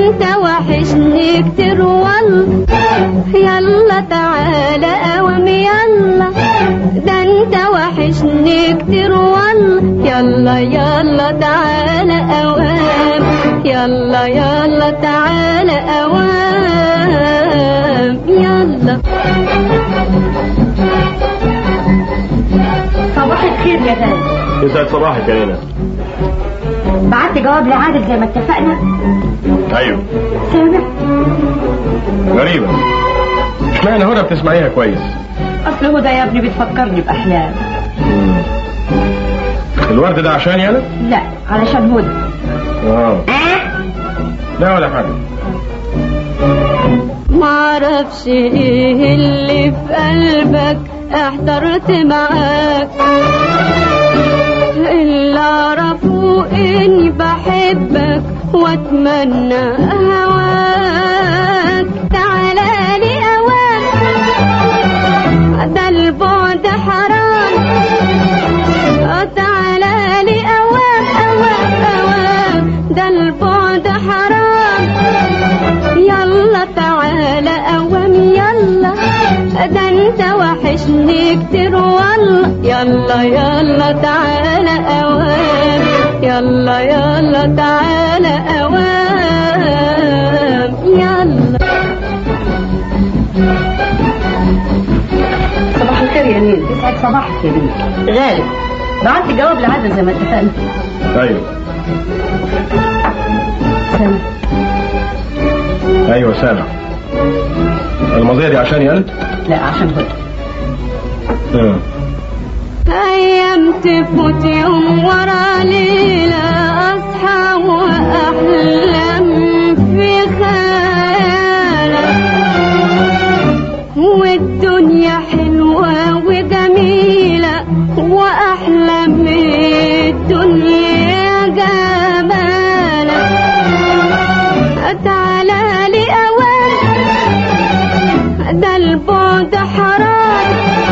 انت وحشني كتير والله يلا تعالى اوام يلا ده انت وحشني كتير والله يلا يلا تعالى اوام يلا يلا تعالى اوام يلا صباح الخير يا غالي يسعد صباحك يا ليلى بعت جواب لعادل زي ما اتفقنا ايوه سامع غريبة اشمعنى هدى بتسمعيها كويس اصل هدى يا ابني بتفكرني باحلام الورد ده عشاني انا؟ لا علشان هدى اه لا ولا حاجة معرفش ايه اللي في قلبك احترت معاك اللي اعرفه اني بحبك واتمنى هواك تعالى لي اوام ده البعد حرام تعالى لي اوام اوام اوام ده البعد حرام يلا تعالى اوام يلا ده انت وحشني كتير والله يلا يلا تعالى اوام يلا يلا تعالى اوام يلا صباح الخير يا نيل يسعد صباحك يا نيل غالي بعت جواب لعادل زي ما اتفقنا ايوه سامع ايوه سامع الماضية دي عشاني انا؟ لا عشان هدى اه أيام تفوت يوم ورا ليلة أصحى وأحلم في خيالك والدنيا حلوة وجميلة وأحلى من الدنيا جمالك تعالى لي أوام ده البعد حرام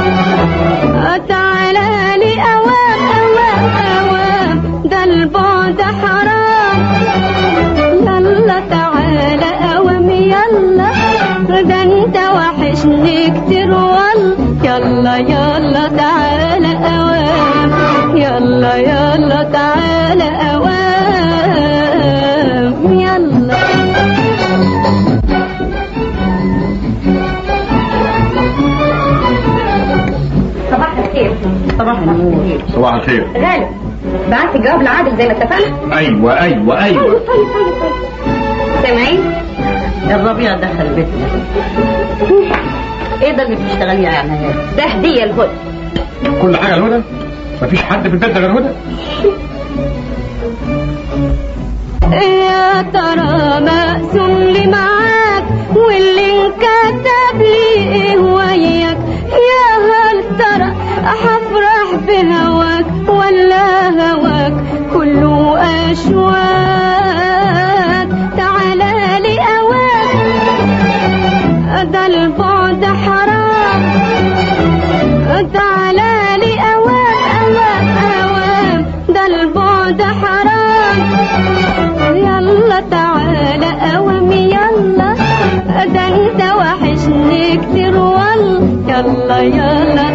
تعالى لي أوام أوام أوام ده البعد حرام يلا تعالى أوام يلا ده انت وحشني كتير والله يلا يلا تعالى أوام يلا يلا تعالى أوام يلا صباح الخير صباح النور صباح الخير غالي بعت جواب لعادل زي ما اتفقنا ايوه ايوه ايوه طيب طيب طيب سامعين الربيع دخل بيتنا ايه ده اللي بتشتغليه يا عنايات ده هديه لهدى كل حاجة لهدى؟ مفيش حد في البيت ده غير هدى؟ يا ترى مقسوم لي معاك واللي انكتب لي ايه وياك يا هل ترى هفرح بهواك ولا هواك كله اشواك تعالى لي اواك ده البعد حرام تعالى لي اوام اوام اوام ده البعد حرام يلا تعالى اوام يلا ده انت وحشني كتير والله يلا يلا